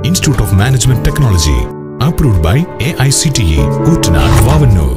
Institute of Management Technology. Approved by AICTE. Uttanad, Vavanur.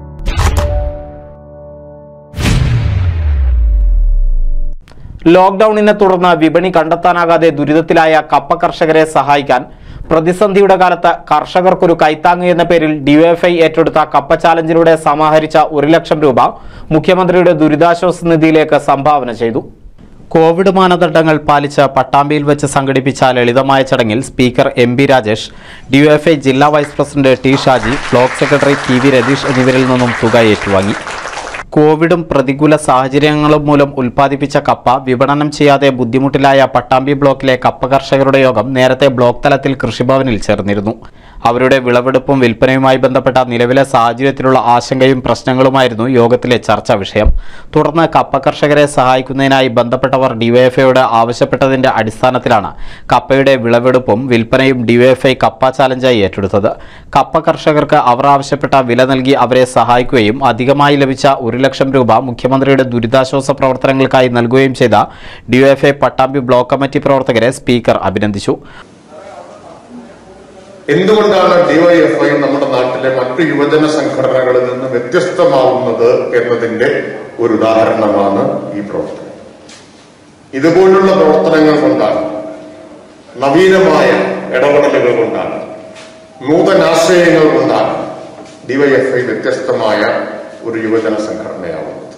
ലോക്ഡൌണിനെ തുടർന്ന് വിപണി കണ്ടെത്താനാകാതെ ദുരിതത്തിലായ കപ്പ കർഷകരെ സഹായിക്കാൻ പ്രതിസന്ധിയുടെ കാലത്ത് കർഷകർക്കൊരു കൈത്താങ്ങ് എന്ന പേരിൽ ഡിവൈഎഫ്ഐ ഏറ്റെടുത്ത കപ്പ ചാലഞ്ചിലൂടെ സമാഹരിച്ച ഒരു ലക്ഷം രൂപ മുഖ്യമന്ത്രിയുടെ ദുരിതാശ്വാസ നിധിയിലേക്ക് സംഭാവന ചെയ്തു കോവിഡ് മാനദണ്ഡങ്ങൾ പാലിച്ച് പട്ടാമ്പിയിൽ വെച്ച് സംഘടിപ്പിച്ച ലളിതമായ ചടങ്ങിൽ speaker M P Rajesh DYFI ജില്ലാ vice president T Shaji block secretary P V Ratheesh എന്നിവരിൽ നിന്നും തുക ഏറ്റുവാങ്ങി കോവിഡും പ്രതികൂല സാഹചര്യങ്ങളും മൂലം ഉൽപ്പാദിപ്പിച്ച കപ്പ വിപണനം ചെയ്യാതെ ബുദ്ധിമുട്ടിലായ പട്ടാമ്പി ബ്ലോക്കിലെ കപ്പ കർഷകരുടെ യോഗം നേരത്തെ ബ്ലോക്ക് തലത്തിൽ കൃഷിഭവനിൽ ചേർന്നിരുന്നു അവരുടെ വിളവെടുപ്പും വിൽപ്പനയുമായി ബന്ധപ്പെട്ട നിലവിലെ സാഹചര്യത്തിലുള്ള ആശങ്കയും പ്രശ്നങ്ങളുമായിരുന്നു യോഗത്തിലെ ചർച്ചാ വിഷയം തുടർന്ന് കപ്പ കർഷകരെ സഹായിക്കുന്നതിനായി ബന്ധപ്പെട്ടവർ ഡിവൈഎഫ്ഐയോട് ആവശ്യപ്പെട്ടതിന്റെ അടിസ്ഥാനത്തിലാണ് കപ്പയുടെ വിളവെടുപ്പും വിൽപ്പനയും ഡിവൈഎഫ്ഐ കപ്പ ചാലഞ്ചായി ഏറ്റെടുത്തത് കപ്പ കർഷകർക്ക് അവർ ആവശ്യപ്പെട്ട വില നൽകി അവരെ സഹായിക്കുകയും അധികമായി ലഭിച്ച ഒരു ലക്ഷം രൂപ മുഖ്യമന്ത്രിയുടെ ദുരിതാശ്വാസ പ്രവർത്തനങ്ങൾക്കായി നൽകുകയും ചെയ്ത ഡിവൈഎഫ്ഐ പട്ടാമ്പി ബ്ലോക്ക് കമ്മിറ്റി പ്രവർത്തകരെ സ്പീക്കർ അഭിനന്ദിച്ചു എന്തുകൊണ്ടാണ് ഡിവൈഎഫ്ഐ നമ്മുടെ നാട്ടിലെ മറ്റു യുവജന സംഘടനകളിൽ നിന്ന് വ്യത്യസ്തമാവുന്നത് എന്നതിന്റെ ഒരു ഉദാഹരണമാണ് ഈ പ്രവർത്തനം ഇതുപോലുള്ള പ്രവർത്തനങ്ങൾ കൊണ്ടാണ് നവീനമായ ഇടപെടലുകൾ കൊണ്ടാണ് നൂതനാശയങ്ങൾ കൊണ്ടാണ് ഡിവൈഎഫ്ഐ വ്യത്യസ്തമായ ഒരു യുവജന സംഘടനയാവുന്നത്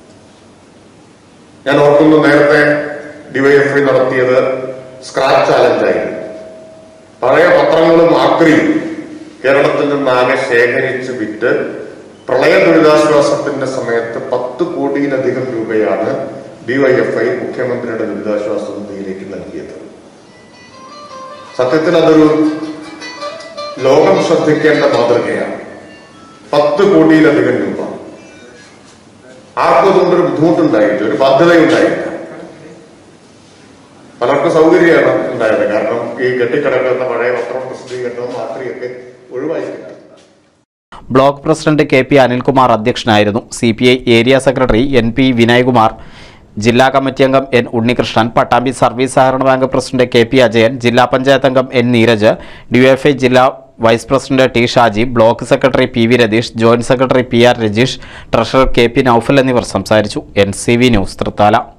ഞാൻ ഓർക്കുന്നു നേരത്തെ ഡിവൈഎഫ്ഐ നടത്തിയത് സ്ക്രാച്ച് ചാലഞ്ചായിരുന്നു പഴയ പത്രങ്ങളും ആക്രിയും കേരളത്തിൽ നിന്നാകെ ശേഖരിച്ച് വിറ്റ് പ്രളയ ദുരിതാശ്വാസത്തിന്റെ സമയത്ത് പത്ത് കോടിയിലധികം രൂപയാണ് ഡിവൈഎഫ്ഐ മുഖ്യമന്ത്രിയുടെ ദുരിതാശ്വാസ നിധിയിലേക്ക് നൽകിയത് സത്യത്തിൽ അതൊരു ലോകം ശ്രദ്ധിക്കേണ്ട മാതൃകയാണ് പത്ത് കോടിയിലധികം രൂപ ആർക്കും അതുകൊണ്ടൊരു ബുദ്ധിമുട്ടുണ്ടായില്ല ഒരു ബാധ്യതയുണ്ടായില്ല പലർക്കും സൗകര്യമാണ് ഉണ്ടായത് കാരണം ഈ കെട്ടിക്കിടക്കുന്ന പഴയ പത്രം പ്രസിദ്ധീകരണവും രാത്രിയൊക്കെ ഒഴിവായിക്കില്ല block president K P Anilkumar അധ്യക്ഷനായിരുന്നു C P I area secretary N P Vinayakumar ജില്ലാ കമ്മിറ്റി അംഗം എൻ ഉണ്ണികൃഷ്ണൻ പട്ടാമ്പി സർവീസ് സഹകരണ bank president K P Ajayan ജില്ലാ പഞ്ചായത്ത് അംഗം എൻ നീരജ് ഡിവൈഎഫ്ഐ ജില്ലാ vice president T Shaji block secretary P V Ratheesh joint secretary P R Rajeesh treasurer K P Naufal എന്നിവർ സംസാരിച്ചു N C V news Thrithala